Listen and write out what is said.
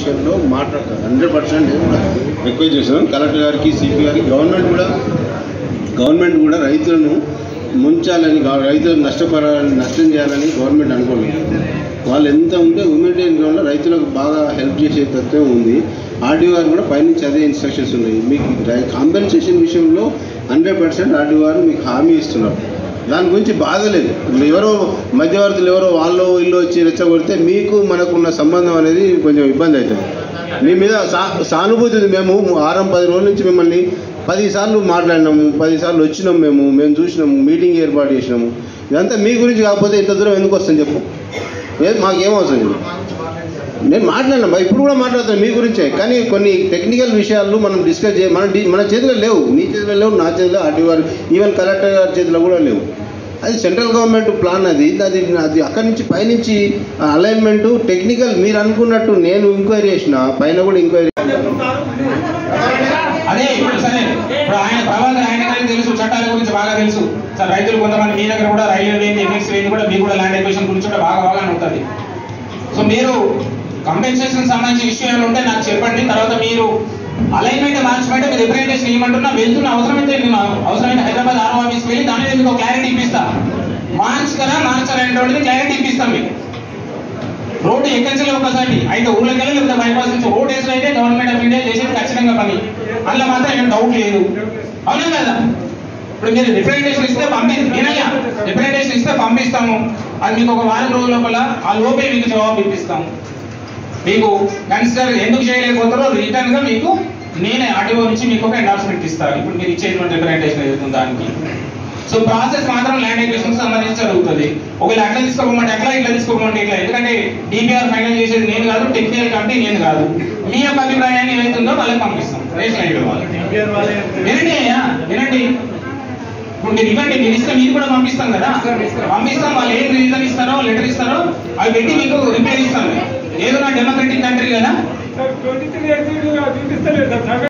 విషయంలో మాట్లాడతారు hundred percent నేను కూడా రిక్వెస్ట్ చేస్తున్నాను కలెక్టర్ గారికి సిపి గారికి గవర్నమెంట్ కూడా గవర్నమెంట్ కూడా రైతులను ముంచాలని గా- రైతులకు నష్టపడాలని నష్టం చేయాలని గవర్నమెంట్ అనుకోలేదు వాళ్ళు ఎంత ఉంటే హ్యూమిటేరియన్ గ్రౌండ్లో రైతులకు బాగా హెల్ప్ చేసే తత్వం ఉంది ఆర్డీఓ గారు కూడా పైనుంచి అదే ఇన్స్ట్రక్షన్స్ ఉన్నాయి మీకు కాంపెన్సేషన్ విషయంలో హండ్రెడ్ పర్సెంట్ ఆర్డీఓ గారు మీకు హామీ ఇస్తున్నారు దాని గురించి బాధ లేదు ఇప్పుడు ఎవరో మధ్యవర్తులు ఎవరో వాళ్ళు ఇల్లు వచ్చి రెచ్చగొడితే మీకు మనకున్న సంబంధం అనేది కొంచెం ఇబ్బంది అవుతుంది మీ మీద సా సానుభూతి ఉంది మేము వారం పది రోజుల నుంచి మిమ్మల్ని పది సార్లు మాట్లాడినాము పది సార్లు వచ్చినాము మేము మేము చూసినాము మీటింగ్ ఏర్పాటు చేసినాము ఇదంతా మీ గురించి కాకపోతే ఇంత దూరం ఎందుకు వస్తాను చెప్పు ఏ మాకేం అవసరం చెప్పు నేను మాట్లాడినా బా, ఇప్పుడు కూడా మాట్లాడుతాను మీ గురించే కానీ కొన్ని టెక్నికల్ విషయాలు మనం డిస్కస్ చే మన డి- మన చేతిలో లేవు నీ చేతిలో లేవు నా చేతిలో ఆర్టీ గారు ఈవెన్ కలెక్టర్ గారి చేతిలో కూడా లేవు అది సెంట్రల్ గవర్నమెంట్ ప్లాన్ అది అది అది అక్కడి నుంచి పైనుంచి అలైన్మెంట్ టెక్నికల్ మీరు అనుకున్నట్టు నేను ఎంక్వైరీ చేసిన పైన కూడా ఎంక్వైరీ అదే ఇప్పుడు సరే ఇప్పుడు ఆయన ప్రభాకర్ ఆయన తెలుసు చట్టాల గురించి బాగా తెలుసు సార్ రైతులు కొంతమంది మీ దగ్గర కూడా రైల్వే లేని ఎంఎక్స్ లేని కూడా మీకు కూడా ల్యాండ్ ఎక్వేషన్ గురించి కూడా బాగా బాగా ఉంటుంది సో మీరు కంపెన్సేషన్ సంబంధించిన విషయాలు ఉంటే నాకు చెప్పండి తర్వాత మీరు అలైన్మెంట్ మార్చమంటే మీరు రిప్రజెంటేషన్ ఇవ్వమంటున్నా వెళ్తున్న అవసరమైతే నేను అవసరమైతే హైదరాబాద్ ఆర్ఓ ఆఫీస్కి వెళ్ళి దాని మీద మీకు క్లారిటీ ఇప్పిస్తా మార్చగల మార్చాలనేటువంటిది క్లారిటీ ఇప్పిస్తాం మీకు రోడ్డు ఎక్కించలే ఒకసారి అయితే ఊళ్ళకి వెళ్ళి లేకపోతే బైపాస్ నుంచి రోడ్ వేసిన అయితే గవర్నమెంట్ ఆఫ్ ఇండియా చేసేది ఖచ్చితంగా పని అందులో మాత్రం ఏం డౌట్ లేదు అవునా కదా ఇప్పుడు మీరు రిప్రజెంటేషన్ ఇస్తే పంపి వినయ్యా రిప్రజెంటేషన్ ఇస్తే పంపిస్తాము అది మీకు ఒక వారం రోజుల లోపల ఆ లోపే మీకు జవాబు ఇప్పిస్తాము మీకు కన్సిడర్ ఎందుకు చేయలేకపోతారో రిటర్న్ గా మీకు నేనే ఆర్టీఓ నుంచి మీకు ఒక ఎండార్స్మెంట్ ఇస్తాను ఇప్పుడు మీరు ఇచ్చేటువంటి రిప్రజెంటేషన్ ఏదైతే దానికి సో ప్రాసెస్ మాత్రం ల్యాండ్ ఎక్విజిషన్ సంబంధించి జరుగుతుంది ఒకవేళ అట్లా తీసుకోమంటే అట్లా ఇట్లా తీసుకోమంటే ఇట్లా ఎందుకంటే డిపిఆర్ ఫైనల్ చేసేది నేను కాదు టెక్నికల్ కమిటీ నేను కాదు మీ యొక్క అభిప్రాయాన్ని ఏదైతుందో వాళ్ళకి పంపిస్తాం రేషన్ ఐడి వాళ్ళకి వినండి అయ్యా వినండి ఇప్పుడు మీరు ఇవ్వండి మీరు ఇస్తే మీరు కూడా పంపిస్తాం కదా పంపిస్తాం వాళ్ళు ఏం రీజన్ ఇస్తారో లెటర్ ఇస్తారో అవి పెట్టి మీకు రిపేర్ ఇస్తాం ఏదో నా డెమోక్రటిక్ కంట్రీ కదా ట్వంటీ త్రీ చూపిస్తలేదు సార్